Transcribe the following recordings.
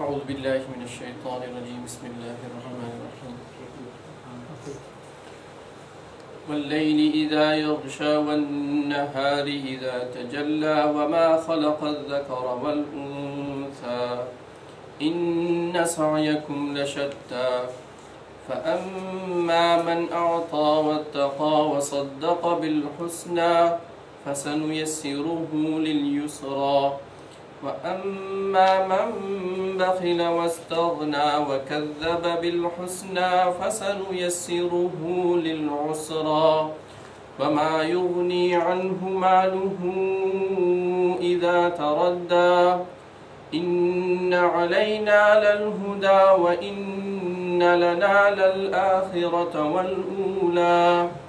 أعوذ بالله من الشيطان الرجيم بسم الله الرحمن الرحيم والليل إذا يغشى والنهار إذا تجلى وما خلق الذكر والأنثى إن سعيكم لشتى فأما من أعطى واتقى وصدق بالحسنى فسنيسره لليسرى وأما من بخل واستغنى وكذب بالحسنى فسنيسره للعسرى وما يغني عنه ماله إذا تردى إن علينا للهدى وإن لنا للآخرة والأولى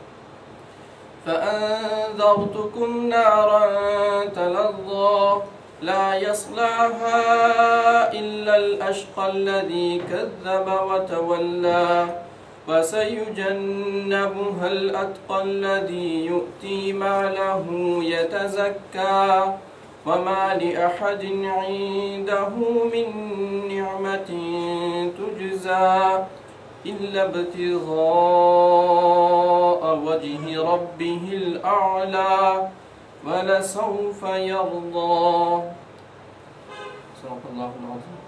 فأنذرتكم نارا تلظى لا يصلاها إلا الأشقى الذي كذب وتولى وسيجنبها الأتقى الذي يؤتي ماله يتزكى وما لأحد عنده من نعمة تجزى إلا ابتغاء وجه ربه الأعلى ولسوف يرضى صدق الله العظيم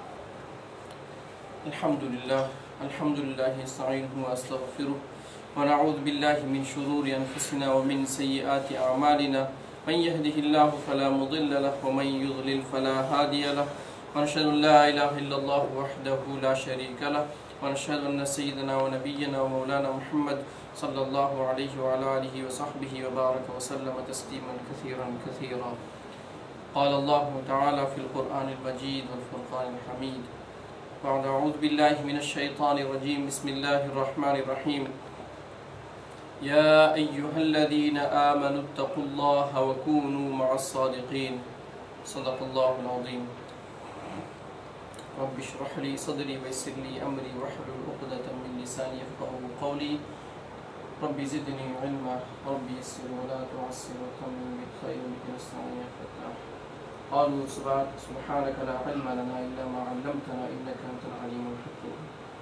الحمد لله الحمد لله نستعينه واستغفره ونعوذ بالله من شرور انفسنا ومن سيئات اعمالنا من يهده الله فلا مضل له ومن يضلل فلا هادي له ونشهد ان لا اله الا الله وحده لا شريك له ونشهد ان سيدنا ونبينا ومولانا محمد صلى الله عليه وعلى آله وصحبه وبارك وسلم تسليما كثيرا كثيرا قال الله تعالى في القرآن المجيد والفرقان الحميد بعد أعوذ بالله من الشيطان الرجيم بسم الله الرحمن الرحيم يا أيها الذين آمنوا اتقوا الله وكونوا مع الصادقين صدق الله العظيم رب اشرح لي صدري ويسر لي أمري واحلل عقدة من لساني يفقهوا قولي ربي زدني علما ربي يسر ولا تعسر وتمم بالخير بك نستعين يا فتاح قالوا سبحانك لا علم لنا الا ما علمتنا انك انت العليم الحكيم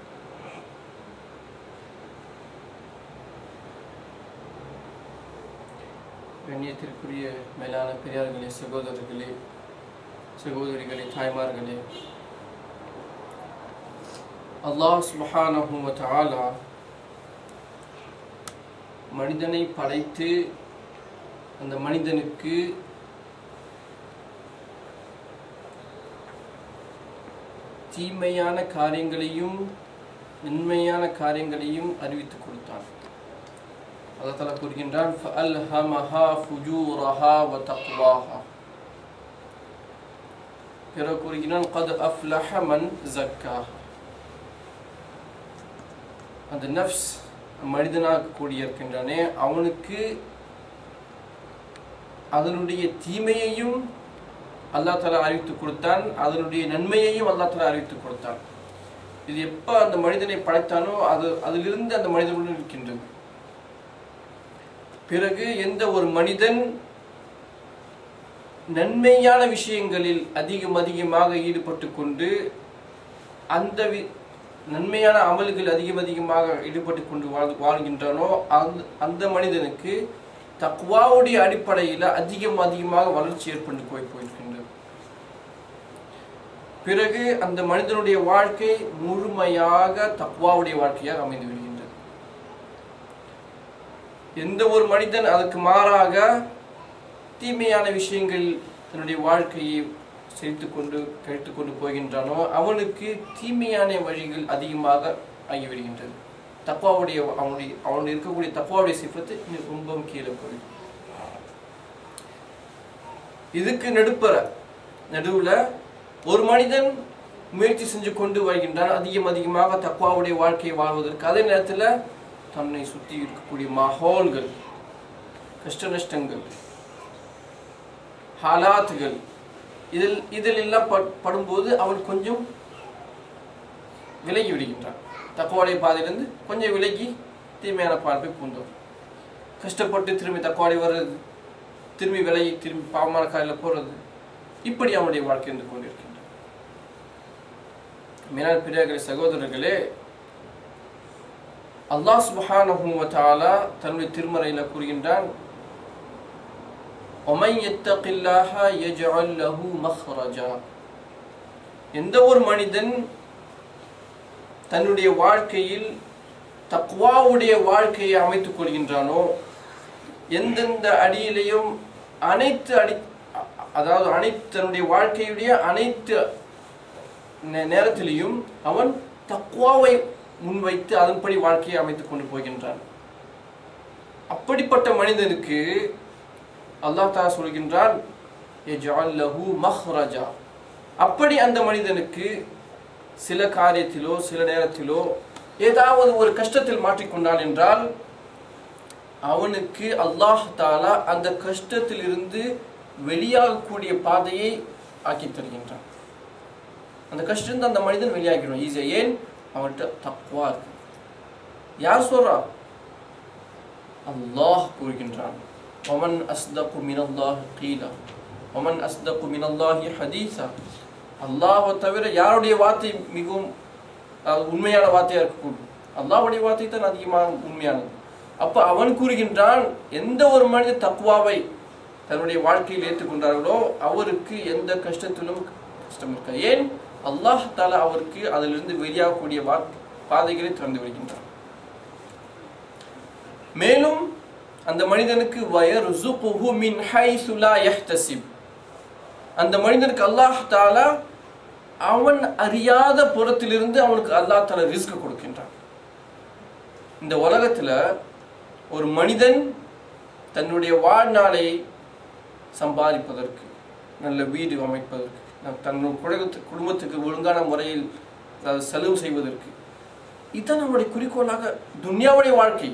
கண்ணியத்திற்குரிய மேலான பெரியார்களே சகோதரர்களே சகோதரிகளே தாய்மார்களே அல்லாஹ் சுபஹானஹு வ தஆலா மனிதனை படைத்து அந்த மனிதனுக்கு தீமையான காரியங்களையும் நன்மையான காரியங்களையும் அறிவித்து கொடுத்தான் அதத்தால கூறுகின்றான் فَأَلْهَمَهَا فُجُورَهَا وَتَقْوَاهَا பிறகு கூறுகிறான் قَدْ أَفْلَحَ مَنْ زَكَّاهَا அந்த நஃப்ஸ் மனிதனாக கூடியிருக்கின்றானே அவனுக்கு அதனுடைய தீமையையும் அல்லா தலா அறிவித்து கொடுத்தான் அதனுடைய நன்மையையும் அல்லா தலா அறிவித்து கொடுத்தான் இது எப்போ அந்த மனிதனை படைத்தானோ அது அதிலிருந்து அந்த மனிதனுடன் இருக்கின்றது பிறகு எந்த ஒரு மனிதன் நன்மையான விஷயங்களில் அதிகம் அதிகமாக ஈடுபட்டு கொண்டு அந்த நன்மையான அமல்கள் அதிகம் அதிகமாக ஈடுபட்டு கொண்டு வாழ் வாழ்கின்றானோ அந்த அந்த மனிதனுக்கு தக்வாவுடைய அடிப்படையில் அதிகம் அதிகமாக வளர்ச்சி ஏற்பட்டு போய் போயிருக்கின்றது பிறகு அந்த மனிதனுடைய வாழ்க்கை முழுமையாக தக்வாவுடைய வாழ்க்கையாக அமைந்து விடுகின்றது எந்த ஒரு மனிதன் அதற்கு மாறாக தீமையான விஷயங்கள் தன்னுடைய வாழ்க்கையை செலுத்து கொண்டு கழித்து கொண்டு போகின்றானோ அவனுக்கு தீமையான வழிகள் அதிகமாக ஆகிவிடுகின்றது தப்பாவுடைய அவனுடைய அவனுடைய இருக்கக்கூடிய தப்பாவுடைய சிப்பத்து ரொம்ப கீழே போய் இதுக்கு நடுப்பற நடுவுல ஒரு மனிதன் முயற்சி செஞ்சு கொண்டு வருகின்றான் அதிகம் அதிகமாக தப்பாவுடைய வாழ்க்கையை வாழ்வதற்கு அதே நேரத்தில் தன்னை சுற்றி இருக்கக்கூடிய மஹோல்கள் கஷ்ட நஷ்டங்கள் ஹாலாத்துகள் இதில் இதில் எல்லாம் படும்போது அவன் கொஞ்சம் விலகி விடுகின்றான் தக்குவாடைய பாதையிலிருந்து கொஞ்சம் விலகி தீமையான பார்ப்பை பூந்தோம் கஷ்டப்பட்டு திரும்பி தக்குவாடை வர்றது திரும்பி விலகி திரும்பி பாவமான காலையில் போகிறது இப்படி அவனுடைய வாழ்க்கை இருந்து கொண்டிருக்கின்றான் மேலான பெரியார்களே சகோதரர்களே அல்லாஹ் சுப்ஹானஹு வ தஆலா தன்னுடைய திருமறையில் கூறுகின்றான் وَمَنْ يَتَّقِ اللَّهَ يَجْعَلْ لَهُ مَخْرَجًا எந்த ஒரு மனிதன் தன்னுடைய வாழ்க்கையில் தக்வாவுடைய வாழ்க்கையை அமைத்துக் கொள்கின்றானோ எந்தெந்த அடியிலையும் அனைத்து அடி அ- அதாவது அனைத்து தன்னுடைய வாழ்க்கையுடைய அனைத்து நே- நேரத்திலையும் அவன் தக்வாவை முன்வைத்து அதன்படி வாழ்க்கையை அமைத்துக் கொண்டு போகின்றான் அப்படிப்பட்ட மனிதனுக்கு அல்லாஹ் தஆலா சொல்கின்றான் "யஜ்அல் லஹு மஹ்ரஜா அப்படி அந்த மனிதனுக்கு சில காரியத்திலோ சில நேரத்திலோ ஏதாவது ஒரு கஷ்டத்தில் மாட்டிக்கொண்டான் என்றால் அவனுக்கு அல்லாஹ் தாலா அந்த கஷ்டத்திலிருந்து வெளியாகக்கூடிய பாதையை ஆக்கி தருகின்றான் அந்த கஷ்டம் அந்த மனிதன் வெளியாகிடும் ஈஸியா ஏன் அவன்கிட்ட தக்குவா இருக்கு யார் சொல்றா அல்லாஹ் கூறுகின்றான் ஒமன் அஸ்தகு மினல்லாஹ் கீலா ஒமன் அஸ்தகு மினல்லாஹி ஹதீஸா அல்லாஹ்வை தவிர யாருடைய வார்த்தை மிகவும் அதாவது உண்மையான வார்த்தையா இருக்கக்கூடும் அல்லாஹ்வுடைய வார்த்தை தான் அதிகமாக உண்மையானது அப்ப அவன் கூறுகின்றான் எந்த ஒரு மனித தக்குவாவை தன்னுடைய வாழ்க்கையில் ஏற்றுக்கொண்டார்களோ அவருக்கு எந்த கஷ்டத்திலும் கஷ்டம் இருக்கா ஏன் அல்லாஹ் தாலா அவருக்கு அதிலிருந்து வெளியாகக்கூடிய வா பாதைகளை திறந்து விடுகின்றான் மேலும் அந்த மனிதனுக்கு வயர்சுகுஹு மின் ஹைசு லா யஹ்தசிப் அந்த மனிதனுக்கு அல்லாஹ் தாலா அவன் அறியாத புறத்திலிருந்து அவனுக்கு அல்லாஹ் தாலா ரிஸ்க் கொடுக்கின்றான் இந்த உலகத்துல ஒரு மனிதன் தன்னுடைய வாழ்நாளை சம்பாதிப்பதற்கு நல்ல வீடு அமைப்பதற்கு நம் தன்னுடைய குடும்பத்து குடும்பத்துக்கு ஒழுங்கான முறையில் அதாவது செலவு செய்வதற்கு இதுதான் நம்முடைய குறிக்கோளாக துன்யாவுடைய வாழ்க்கை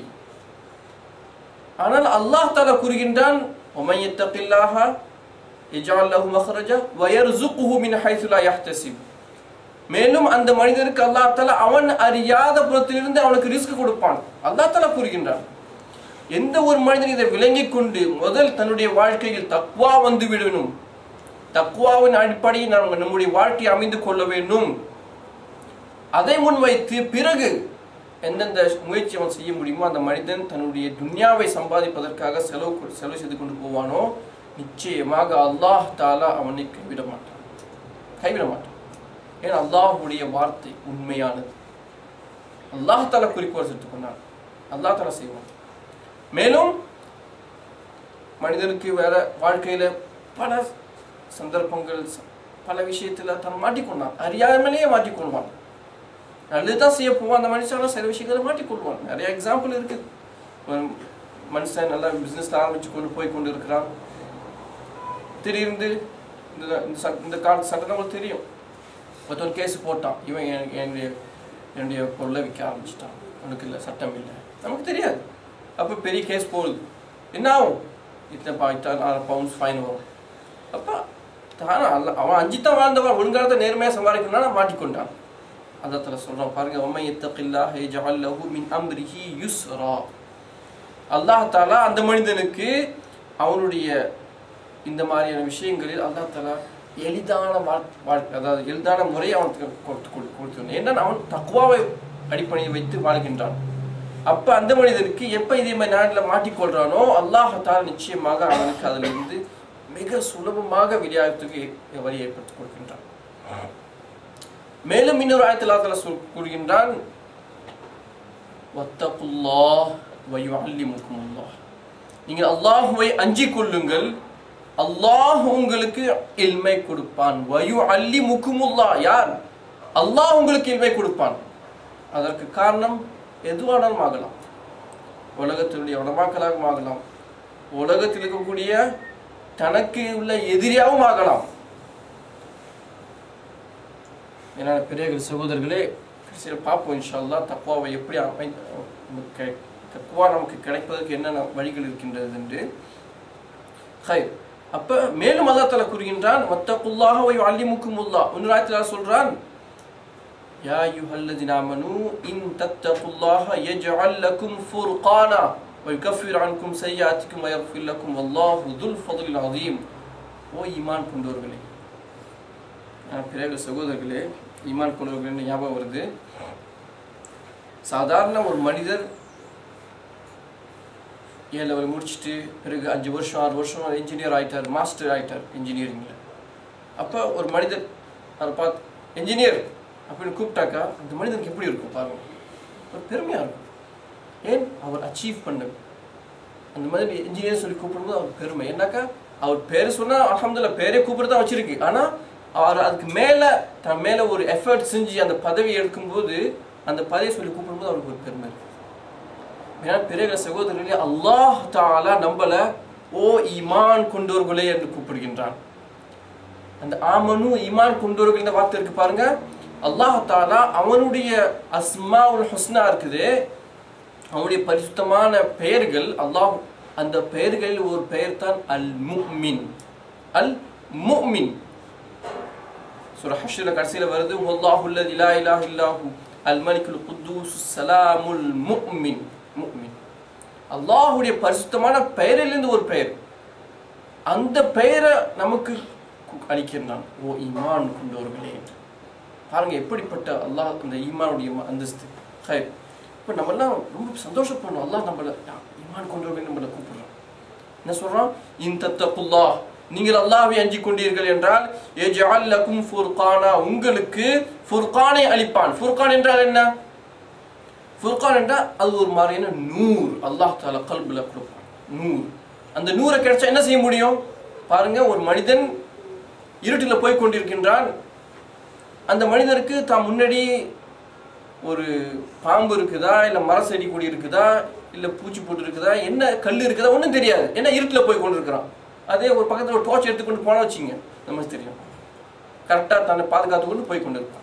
ஆனால் அல்லாஹ் தாலா கூறுகின்றான் وَمَنْ يَتَّقِ اللَّهَ يَجْعَلْ لَهُ مَخْرَجًا وَيَرْزُقْهُ مِنْ حَيْثُ لَا يَحْتَسِبُ மேலும் அந்த மனிதனுக்கு அல்லாஹ் தாலா அவன் அறியாத புறத்திலிருந்து அவனுக்கு ரிஸ்க் கொடுப்பான் அல்லாஹ் தாலா கூறுகின்றான் எந்த ஒரு மனிதன் இதை விளங்கிக் கொண்டு முதல் தன்னுடைய வாழ்க்கையில் தக்வா வந்து விடணும் தக்வாவின் அடிப்படையில் நாம் நம்முடைய வாழ்க்கையை அமைந்து கொள்ள வேண்டும் அதை முன்வைத்து பிறகு எந்தெந்த முயற்சி அவன் செய்ய முடியுமோ அந்த மனிதன் தன்னுடைய துன்யாவை சம்பாதிப்பதற்காக செலவு கொ- செலவு செய்து கொண்டு போவானோ நிச்சயமாக அல்லாஹ் தாலா அவனை கைவிட மாட்டான் கைவிட மாட்டான் ஏன் அல்லாஹ்வுடைய வார்த்தை உண்மையானது அல்லாஹ் தாலா குறிக்கோள் எடுத்துக் கொண்டான் அல்லாஹ் தாலா செய்வான் மேலும் மனிதனுக்கு வேற வாழ்க்கையில பல சந்தர்ப்பங்கள் ச- பல விஷயத்துல தன் மாட்டிக்கொண்டான் அறியாமலேயே மாட்டிக்கொள்வான் நல்லதுதான் செய்ய போவான் அந்த மனுஷன் சில விஷயங்களை மாட்டிக்கொள்வான் நிறைய எக்ஸாம்பிள் இருக்கு ஒரு மனுஷன் நல்லா பிசினஸ் ஆரம்பிச்சு கொண்டு போய் கொண்டு இருக்கிறான் திடீர்னு இந்த இந்த சட்ட- இந்த கால சட்டம் நம்மளுக்கு தெரியும் ஒருத்தன் கேஸ் போட்டான் இவன் என்- என்னுடைய என்னுடைய பொருளை விற்க ஆரம்பிச்சிட்டான் உனக்கு இல்லை சட்டம் இல்லை நமக்கு தெரியாது அப்போ பெரிய கேஸ் போகுது என்ன ஆகும் இத்தனை பா இத்தனை ஆறு பவுண்ட்ஸ் ஃபைன் வரும் அப்போ தானே அல்ல அவன் அஞ்சு தான் வாழ்ந்தவன் ஒழுங்காக நேர்மையாக சம்பாதிக்கணும்னா மாட்டிக்கொண்டான் அதத்துல சொல்றான் பாருங்க ஒம்மை எத்தகில்லாஹ யஜ்அல் லஹு மின் அம்ரிஹி யுஸ்ரா அல்லாஹ் தாலா அந்த மனிதனுக்கு அவனுடைய இந்த மாதிரியான விஷயங்களில் அல்லாஹ் தாலா எளிதான வாழ் வாழ்க்கை அதாவது எளிதான முறையை அவனுக்கு கொடுத்து கொடு- கொடுத்து ஏன்னா அவன் தக்குவாவை அடிப்படையை வைத்து வாழ்கின்றான் அப்ப அந்த மனிதனுக்கு எப்ப இதே மாதிரி நாட்டில் மாட்டிக்கொள்றானோ அல்லாஹ் தாலா நிச்சயமாக அவனுக்கு அதிலிருந்து மிக சுலபமாக வெளியாகத்துக்கு வழி ஏற்படுத்தி கொடுக்கின்றான் மேலும் இன்னொரு ஆயத்தில் அல்லாஹ் சொல் கூறுகின்றான் வத்தகுல்லாஹ் வயுஅல்லிமுக்குமுல்லாஹ் நீங்கள் அல்லாஹுவை அஞ்சிக் கொள்ளுங்கள் அல்லாஹ் உங்களுக்கு இல்மை கொடுப்பான் வயு அல்லி முக்குமுல்லா யார் அல்லாஹ் உங்களுக்கு இல்மை கொடுப்பான் அதற்கு காரணம் எதுவானாலும் ஆகலாம் உலகத்தினுடைய உடமாக்களாகவும் ஆகலாம் உலகத்தில் இருக்கக்கூடிய தனக்கு உள்ள எதிரியாகவும் ஆகலாம் ஏன்னா பெரியர்கள் சகோதரர்களே சரி பார்ப்போம் இன்ஷா அல்லாஹ் தக்குவாவை எப்படி அமை நமக்கு தக்குவா நமக்கு கிடைப்பதற்கு என்னென்ன வழிகள் இருக்கின்றது என்று ஹை அப்ப மேலும் அல்லாஹ் தஆலா கூறுகின்றான் வத்தகுல்லாஹ வ யுஅல்லிமுக்குமுல்லாஹ் இன்னொரு ஆயத்தில் சொல்றான் யா அய்யுஹல்லதீன ஆமனூ இன் தத்தகுல்லாஹ யஜ்அல் லக்கும் ஃபுர்கானா வ யுகஃபிர் அன்கும் சய்யாத்திக்கும் வ யக்ஃபிர் லக்கும் வல்லாஹு துல் ஃபضலில் அதீம் ஓ ஈமான் கொண்டவர்களே நான் பிறகு சகோதரர்களே ஈமான் கொண்டவர்கள் ஞாபகம் வருது சாதாரண ஒரு மனிதர் ஏ லெவல் முடிச்சுட்டு பிறகு அஞ்சு வருஷம் ஆறு வருஷம் இன்ஜினியர் ஆயிட்டார் மாஸ்டர் ஆயிட்டார் இன்ஜினியரிங்கில் அப்போ ஒரு மனிதர் அவரை பார்த்து இன்ஜினியர் அப்படின்னு கூப்பிட்டாக்கா அந்த மனிதனுக்கு எப்படி இருக்கும் பாருங்க ஒரு பெருமையாக இருக்கும் ஏன் அவர் அச்சீவ் பண்ணது அந்த மாதிரி இன்ஜினியர் சொல்லி கூப்பிடும்போது அவர் பெருமை ஏன்னாக்கா அவர் பேர் சொன்னால் அலமதுல்ல பேரே கூப்பிட்டு தான் வச்சிருக்கு ஆனால் அவர் அதுக்கு மேலே தன் மேலே ஒரு எஃபர்ட் செஞ்சு அந்த பதவி எடுக்கும்போது அந்த பதவியை சொல்லி கூப்பிடும்போது அவருக்கு ஒரு பெருமை இருக்கு ஏன்னா பிறகு சகோதரர்களே அல்லாஹ் தாலா நம்மள ஓ ஈமான் கொண்டோர்களே என்று கூப்பிடுகின்றான் அந்த ஆமனு ஈமான் கொண்டோர்கள் இந்த வார்த்தை இருக்கு பாருங்க அல்லாஹ் தாலா அவனுடைய அஸ்மாவுல் ஹுஸ்னா இருக்குது அவனுடைய பரிசுத்தமான பெயர்கள் அல்லாஹ் அந்த பெயர்களில் ஒரு பெயர் தான் அல் முக்மின் அல் முக்மின் சூரா ஹஷ்ரில் கடைசியில் வருது வல்லாஹு அல்லதி லா இலாஹ இல்லாஹு அல் மலிக்குல் குத்தூஸ் சலாமுல் முக்மின் முக்மின் அல்லாஹ்வுடைய பரிசுத்தமான பெயரிலிருந்து ஒரு பெயர் அந்த பெயரை நமக்கு கு- அளிக்கின்றான் ஓ ஈமான் கொண்டவர்களே பாருங்க எப்படிப்பட்ட அல்லாஹ் அந்த ஈமானுடைய ம- அந்தஸ்து ஹை இப்போ நம்மெல்லாம் ரொம்ப சந்தோஷப்படணும் அல்லாஹ் நம்மளை யா, ஈமான் கொண்டவர்கள் நம்மளை கூப்பிடுறான் என்ன சொல்றான் இன் தத்தகுல்லா நீங்கள் அல்லாஹ்வை அஞ்சிக் கொண்டீர்கள் என்றால் எஜ்அல் லகும் ஃபுர்கானா உங்களுக்கு ஃபுர்கானை அளிப்பான் ஃபுர்கான் என்றால் என்ன ஃபுர்கான் என்றால் அது ஒரு மாதிரியான நூர் அல்லாஹ் தாலா கல்புல கொடுப்பான் நூர் அந்த நூரை கிடைச்சா என்ன செய்ய முடியும் பாருங்க ஒரு மனிதன் இருட்டில் போய் கொண்டிருக்கின்றான் அந்த மனிதனுக்கு தான் முன்னாடி ஒரு பாம்பு இருக்குதா இல்லை மர செடி கொடி இருக்குதா இல்லை பூச்சி போட்டு இருக்குதா என்ன கல் இருக்குதா ஒன்றும் தெரியாது ஏன்னா இருட்டில் போய் கொண்டிருக்கிறான் அதே ஒரு பக்கத்தில் ஒரு டார்ச் எடுத்துக்கொண்டு போனா வச்சுங்க நமக்கு தெரியும் கரெக்டாக தன்னை பாதுகாத்து கொண்டு போய் கொண்டிருப்பான்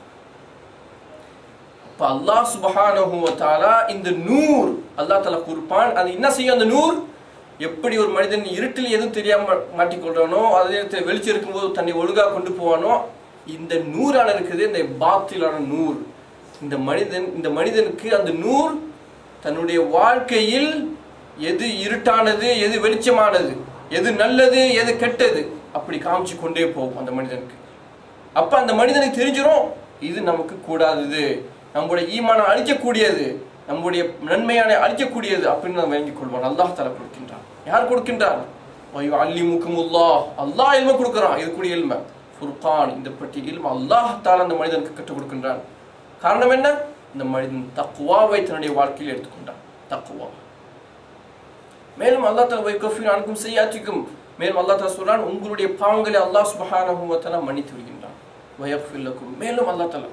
அப்ப அல்லாஹ் சுபஹானஹு வ தஆலா இந்த நூர் அல்லாஹ் தஆலா கொடுப்பான் அது என்ன செய்யும் அந்த நூர் எப்படி ஒரு மனிதன் இருட்டில் எதுவும் தெரியாம மாட்டிக்கொள்றானோ அதே நேரத்தில் வெளிச்சம் இருக்கும்போது தன்னை ஒழுங்கா கொண்டு போவானோ இந்த நூறான இருக்குது இந்த பாத்திலான நூர் இந்த மனிதன் இந்த மனிதனுக்கு அந்த நூர் தன்னுடைய வாழ்க்கையில் எது இருட்டானது எது வெளிச்சமானது எது நல்லது எது கெட்டது அப்படி காமிச்சு கொண்டே போகும் அந்த மனிதனுக்கு அப்ப அந்த மனிதனுக்கு தெரிஞ்சிடும் இது நமக்கு கூடாதது நம்முடைய ஈமான அழிக்கக்கூடியது நம்முடைய நன்மையான அழிக்கக்கூடியது அப்படின்னு நம்ம விளங்கிக் கொள்வான் அல்லாஹ் தலை கொடுக்கின்றான் யார் கொடுக்கின்றார் ஐயோ அல்லி முக்குமுல்லா அல்லாஹ் இல்ம கொடுக்குறான் இது கூடிய இல்ம ஃபுர்கான் இந்த பற்றி இல்ம அல்லாஹ் தால அந்த மனிதனுக்கு கற்றுக் கொடுக்கின்றான் காரணம் என்ன இந்த மனிதன் தக்குவாவை தன்னுடைய வாழ்க்கையில் எடுத்துக்கொண்டான் தக்குவா மேலும் அல்லாஹ் தஆலா வைகஃபின் அன்கும் செய்யாத்திக்கும் மேலும் அல்லாஹ் தஆலா சொல்றான் உங்களுடைய பாவங்களை அல்லாஹ் சுப்ஹானஹு வ தஆலா மன்னித்து விடுகின்றான் வயக்ஃபிர் லக்கும் மேலும் அல்லாஹ் தஆலா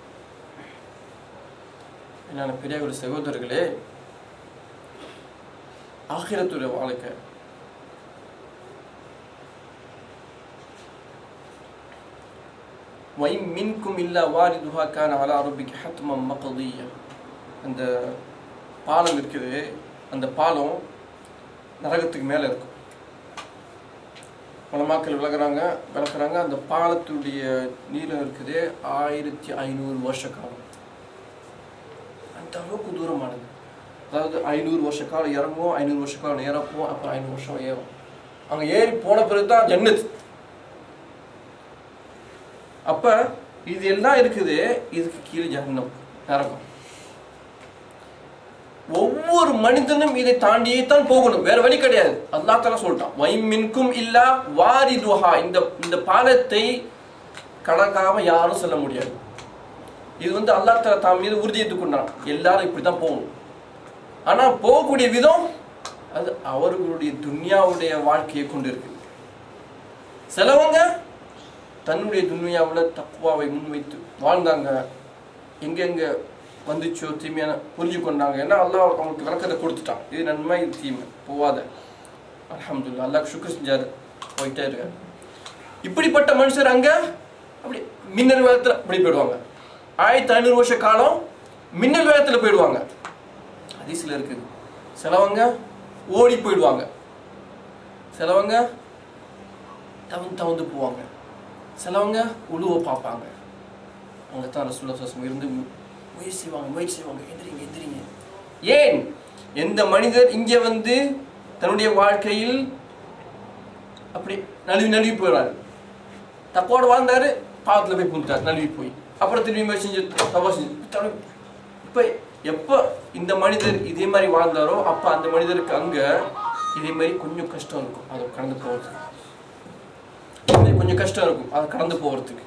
என்னென்ன பெரிய ஒரு சகோதரர்களே ஆகிரத்துடைய வாழ்க்கை வை மின்கும் இல்லா வாரிதுஹா கான அலா ரப்பிக்க ஹத்மம் மக்தியா அந்த பாலம் இருக்குது அந்த பாலம் நரகத்துக்கு மேலே இருக்கும் பலமாக்கள் விளக்குறாங்க விளக்குறாங்க அந்த பாலத்துடைய நீளம் இருக்குது ஆயிரத்தி ஐநூறு வருஷ காலம் அந்த அளவுக்கு தூரமானது அதாவது ஐநூறு வருஷ காலம் இறங்குவோம் ஐநூறு வருஷ காலம் இறப்போம் அப்புறம் ஐநூறு வருஷம் ஏறும் அங்கே ஏறி போன பிறகு தான் ஜன்னத் அப்ப இது எல்லாம் இருக்குது இதுக்கு கீழே ஜஹன்னம் நரகம் ஒவ்வொரு மனிதனும் இதை தாண்டியே தான் போகணும் வேற வழி கிடையாது அல்லாஹ் தஆலா சொல்லிட்டான் வைமின்கும் இல்லா வாரிதுஹா இந்த இந்த பாலத்தை கடக்காம யாரும் சொல்ல முடியாது இது வந்து அல்லாஹ் தஆலா தான் மீது உறுதி கொண்டான் எல்லாரும் இப்படி தான் போகணும் ஆனா போகக்கூடிய விதம் அது அவர்களுடைய துன்யாவுடைய வாழ்க்கையை கொண்டு இருக்கு சிலவங்க தன்னுடைய துன்யாவில் தக்குவாவை முன்வைத்து வாழ்ந்தாங்க எங்கெங்க வந்துச்சோ தீமையான புரிஞ்சு கொண்டாங்க ஏன்னா அல்லாஹ் அவங்களுக்கு விளக்கத்தை கொடுத்துட்டான் இது நன்மை இது தீமை போவாத அல்ஹம்துலில்லாஹ் அல்லாஹ் சுக்ர் செஞ்சாரு போயிட்டே இருக்காரு இப்படிப்பட்ட மனுஷர் அங்க அப்படி மின்னல் வேகத்தில் அப்படி போயிடுவாங்க ஆயிரத்தி ஐநூறு வருஷ காலம் மின்னல் வேகத்தில் போயிடுவாங்க ஹதீஸ்ல இருக்குது சிலவங்க ஓடி போயிடுவாங்க சிலவங்க தவந்து தவந்து போவாங்க சிலவங்க உழுவ பார்ப்பாங்க அவங்க தான் ரசூல்லா சஸ்லம் இருந்து மு- முயற்சி செய்வாங்க முயற்சி செய்வாங்க எந்திரிங்க எந்திரிங்க ஏன் எந்த மனிதர் இங்கே வந்து தன்னுடைய வாழ்க்கையில் அப்படி நழுவி நழுவி போயிடுறாரு தப்போட வாழ்ந்தாரு பாவத்தில் போய் புந்துட்டார் நழுவி போய் அப்புறம் திரும்பி மாதிரி செஞ்சு தவா செஞ்சு தடவை இப்போ எப்போ இந்த மனிதர் இதே மாதிரி வாழ்ந்தாரோ அப்போ அந்த மனிதருக்கு அங்கே இதே மாதிரி கொஞ்சம் கஷ்டம் இருக்கும் அதை கடந்து போகிறதுக்கு இதே மாதிரி கொஞ்சம் கஷ்டம் இருக்கும் அதை கடந்து போகிறதுக்கு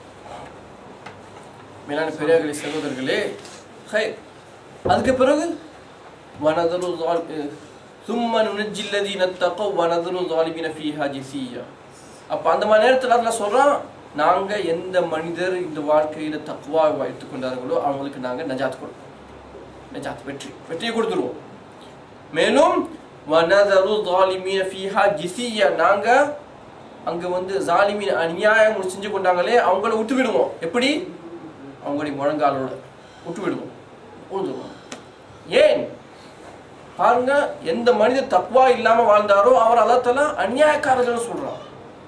மேலான பெரியார்களே சகோதரர்களே ஹை அதுக்கு பிறகு வனதரு சும்ம நுனஜில்லதி நத்தக்கோ வனதரு ஜாலிமின ஃபீஹா ஜிசியா அப்போ அந்த மாதிரி நேரத்தில் அதில் சொல்கிறான் நாங்கள் எந்த மனிதர் இந்த வாழ்க்கையில் தக்குவா வைத்துக்கொண்டார்களோ அவங்களுக்கு நாங்கள் நஜாத் கொடுப்போம் நஜாத் வெற்றி வெற்றியை கொடுத்துருவோம் மேலும் வனதரு ஜாலிமீன ஃபீஹா ஜிசியா நாங்கள் அங்கே வந்து ஜாலிமீன் அநியாயம் செஞ்சு கொண்டாங்களே அவங்கள விட்டு விடுவோம் எப்படி அவங்களுடைய முழங்காலோட விட்டு விடுவோம் உழுதுருவோம் ஏன் பாருங்க எந்த மனிதர் தக்குவா இல்லாம வாழ்ந்தாரோ அவர் அல்லாத்தலா அநியாயக்காரர்கள் சொல்றான்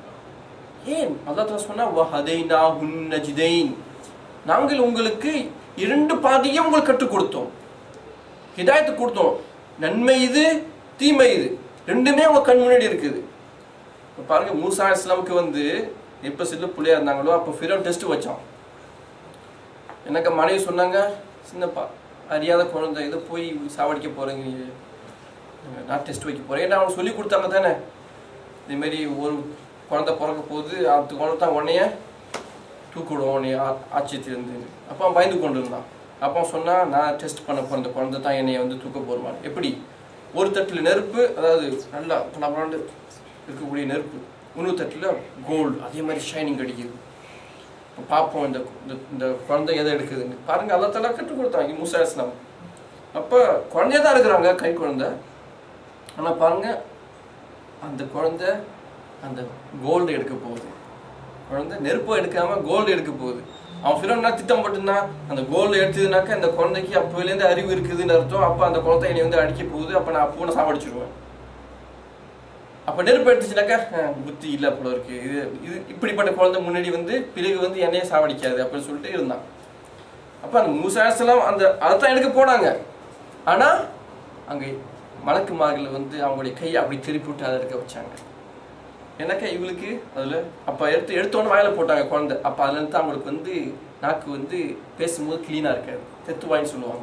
ஏன் அல்லாத்தலா சொன்னா வஹதைனா நஜிதைன் நாங்கள் உங்களுக்கு இரண்டு பாதையும் உங்களுக்கு கற்றுக் கொடுத்தோம் ஹிதாயத்து கொடுத்தோம் நன்மை இது தீமை இது ரெண்டுமே உங்க கண் முன்னாடி இருக்குது இப்ப பாருங்க மூசா இஸ்லாமுக்கு வந்து எப்ப சில பிள்ளையா இருந்தாங்களோ அப்போ ஃபிரோன் டெஸ்ட் வச்சான் எனக்கு மனைவி சொன்னாங்க சின்னப்பா அறியாத குழந்தை இதை போய் சாவடிக்க போறீங்க நீ. நான் டெஸ்ட் வைக்க போறேன் ஏன்னா அவங்க சொல்லி கொடுத்தாங்க தானே இதேமாரி ஒரு குழந்தை பிறக்க போகுது அந்த குழந்தை தான் உன்னைய தூக்கிவிடும் உன்னைய ஆ- ஆச்சரியத்திலிருந்து அப்போ அவன் பயந்து கொண்டு இருந்தான் அப்போ அவன் சொன்னா நான் டெஸ்ட் பண்ண பிறந்த குழந்தை தான் என்னைய வந்து தூக்க போருவான் எப்படி ஒரு தட்டில் நெருப்பு அதாவது நல்லா பலாண்டு இருக்கக்கூடிய நெருப்பு இன்னொரு தட்டில் கோல்டு அதே மாதிரி ஷைனிங் அடிக்குது இப்ப பார்ப்போம் இந்த இந்த- இந்த குழந்தை எதை எடுக்குதுன்னு பாருங்க அல்லத்தெல்லாம் கற்றுக் கொடுத்தாங்க மூசா இஸ்லாம் அப்போ குழந்தைய தான் இருக்கிறாங்க கை குழந்தை ஆனால் பாருங்க அந்த குழந்தை அந்த கோல்டு எடுக்க போகுது குழந்தை நெருப்பை எடுக்காம கோல்டு எடுக்க போகுது அவன் ஃபிரோன்னா திட்டம் போட்டுனா அந்த கோல்டு எடுத்ததுனாக்கா இந்த குழந்தைக்கு அப்போலேருந்து அறிவு இருக்குதுன்னு அர்த்தம் அப்போ அந்த குழந்தை என்னை வந்து அடிக்க போகுது அப்போ நான் அப்போ சாவடிச்சிருவேன் அப்போ நெருப்பு எடுத்துச்சுனாக்கா அஹ், புத்தி இல்லை போல இருக்கு இது இது இப்படிப்பட்ட குழந்தை முன்னாடி வந்து பிறகு வந்து என்னையே சாவடிக்காது அப்படின்னு சொல்லிட்டு இருந்தான் அப்போ அந்த மூசாசலாம் அந்த அதைத்தான் எடுக்க போனாங்க ஆனால் அங்கே மலக்குமார்கள் வந்து அவங்களுடைய கையை அப்படி திருப்பி விட்டு அதை எடுக்க வச்சாங்க எனக்கா இவளுக்கு அதில் அப்போ எடுத்து எடுத்தோன்னு வாயில போட்டாங்க குழந்தை அப்போ அதுலேருந்து அவங்களுக்கு வந்து நாக்கு வந்து பேசும்போது க்ளீனாக இருக்காது தெத்துவாயின்னு சொல்லுவாங்க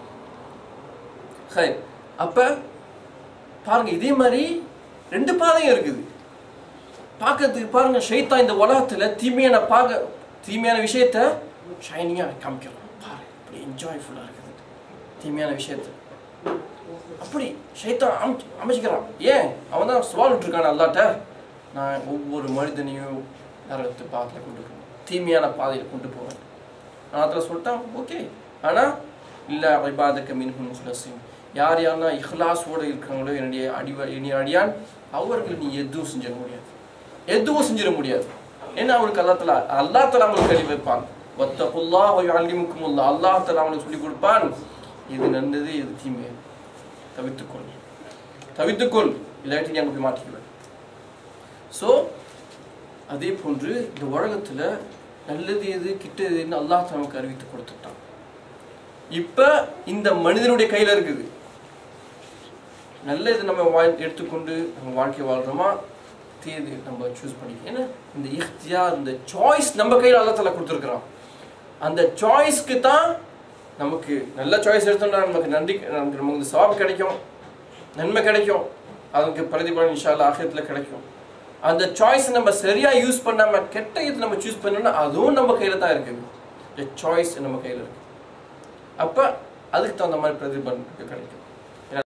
ஹை அப்போ பாருங்க இதே மாதிரி ரெண்டு பாதையும் இருக்குது பார்க்கறதுக்கு பாருங்க ஷைத்தான் இந்த உலகத்துல தீமையான பார்க்க தீமையான விஷயத்த ஷைனிங்காக காமிக்கிறான் பாரு இப்படி என்ஜாய்ஃபுல்லாக இருக்குது தீமையான விஷயத்த அப்படி ஷைத்தான் அமைச்சு அமைச்சிக்கிறான் ஏன் அவன் தான் சவால் விட்டுருக்கான் அல்லாட்ட நான் ஒவ்வொரு மனிதனையும் நரகத்து பாதையில் கொண்டு போவேன் தீமையான பாதையில் கொண்டு போவேன் நான் அதில் சொல்லிட்டான் ஓகே ஆனால் இல்லை ஐபாதக்க மின்ஹும் முஹ்லஸின் யார் யாரெல்லாம் இஹ்லாஸோடு இருக்காங்களோ என்னுடைய அடிவ என்னுடைய அடியான் அவர்கள் நீ எதுவும் செஞ்சிட முடியாது எதுவும் செஞ்சிட முடியாது ஏன்னா அவங்களுக்கு அல்லா தலா அல்லா தலா அவங்களுக்கு கல்வி வைப்பான் வத்தகுல்லா அல்லிமுக்குமுல்லா அல்லாஹ் தலா அவனுக்கு சொல்லிக் கொடுப்பான் இது நல்லது இது தீமை தவித்துக்கொள் தவித்துக்கொள் இல்லாட்டி நீ அங்கே போய் மாட்டிக்குவேன் ஸோ அதே போன்று இந்த உலகத்துல நல்லது எது கிட்டது எதுன்னு அல்லாஹ் நமக்கு அறிவித்து கொடுத்துட்டான் இப்ப இந்த மனிதனுடைய கையில இருக்குது நல்ல இது நம்ம வாழ் எடுத்துக்கொண்டு நம்ம வாழ்க்கை வாழ்றோமா தீயது நம்ம சூஸ் பண்ணிக்கலாம் ஏன்னா இந்த இஃப்தியார் இந்த சாய்ஸ் நம்ம கையில் அல்லா தலா கொடுத்துருக்குறான் அந்த சாய்ஸ்க்கு தான் நமக்கு நல்ல சாய்ஸ் எடுத்தோம்னா நமக்கு நன்றி நமக்கு நமக்கு சவாப் கிடைக்கும் நன்மை கிடைக்கும் அதுக்கு பிரதிபலன் இன்ஷால்லா ஆகியத்தில் கிடைக்கும் அந்த சாய்ஸ் நம்ம சரியா யூஸ் பண்ணாம கெட்ட இது நம்ம சூஸ் பண்ணோம்னா அதுவும் நம்ம கையில தான் இருக்குது இந்த சாய்ஸ் நம்ம கையில இருக்கு அப்ப அதுக்கு தகுந்த மாதிரி பிரதிபலன் நமக்கு கிடைக்கும்